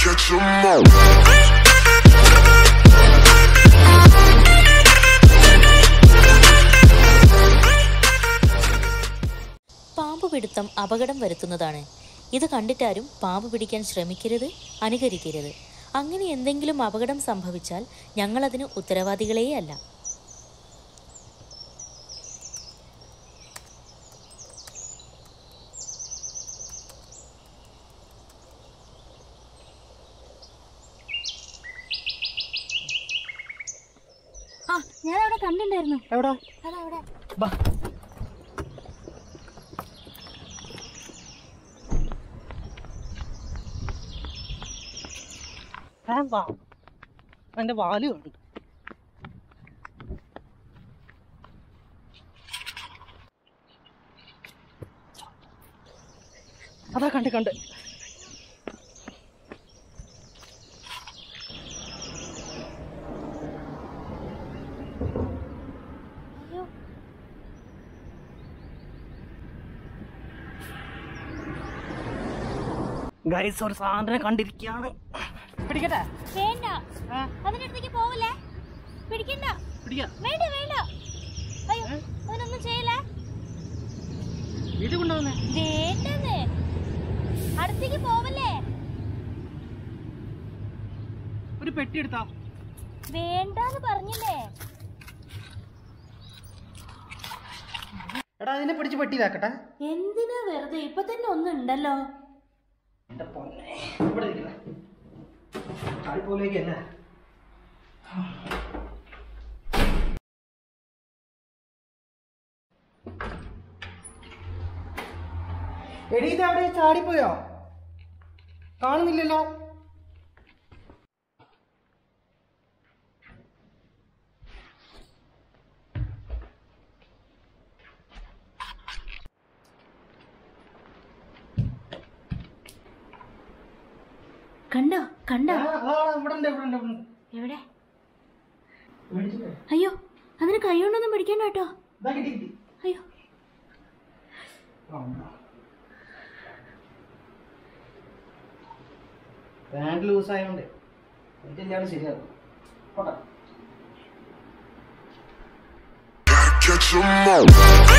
catch 'em all. പാമ്പ് പിടുത്തം അപകടം വരുത്തുന്നതാണ് ഇത് കണ്ടിട്ടാരും പാമ്പ് പിടിക്കാൻ ശ്രമിക്കരുത് അനുകരിക്കരുത് അങ്ങനെ എന്തെങ്കിലും അപകടം സംഭവിച്ചാൽ ഞങ്ങളതിന് ഉത്തരവാദികളേ അല്ല ആ ഞാൻ അവിടെ കണ്ടിണ്ടായിരുന്നു എവിടാ അതവിടെ ബാ വാ എന്റെ വാല് കണ്ടു അതാ കണ്ട് കണ്ട് ഗൈസ് ഒരു സാധനം കണ്ടിരിക്കുകയാണ് പിടിക്കട്ടെ വേണ്ട അതിനടുത്തേക്ക് പോവല്ലേ പിടിക്കണ്ട പിടിക്കാം വേണ്ട വേണ്ട അയ്യോ അവനൊന്നും ചെയ്യല വീട്ടിൽ കൊണ്ടുവന്നേ വേണ്ടെന്ന് അടുത്തേക്ക് പോവല്ലേ ഒരു പെട്ടി എടുത്താ വേണ്ടാന്ന് പറഞ്ഞില്ലേ എടാ അതിനെ പിടിച്ച് പെട്ടിയിലാക്കട്ടെ എന്തിനാ വെറുതെ ഇപ്പൊ തന്നെ ഒന്നുണ്ടല്ലോ എന്റെ പൊന്നെ ഇവിടെ ഇരിക്കണേ താഴ്പോലേക്ക് അല്ലേ എടീ ഇത് അവിടെ ചാടിപ്പോയോ കാണുന്നില്ലല്ലോ കണ്ടോ കണ്ടോ ആ, ആ, ഇവിടെ ഉണ്ട് ഇവിടെ ഉണ്ട് ഇവിടെ ഉണ്ട് എവിടെ മേടിച്ചിട്ടേ അയ്യോ അതിന് കൈകൊണ്ടൊന്നും പിടിക്കണ്ട കേട്ടോ ഇതാ കിട്ടി കിട്ടി അയ്യോ പാൻറ് ലൂസ് ആയതുകൊണ്ട് ഇതില്ലാണ്ട് ശരിയാകും പോട്ടെ Gotta catch 'em all.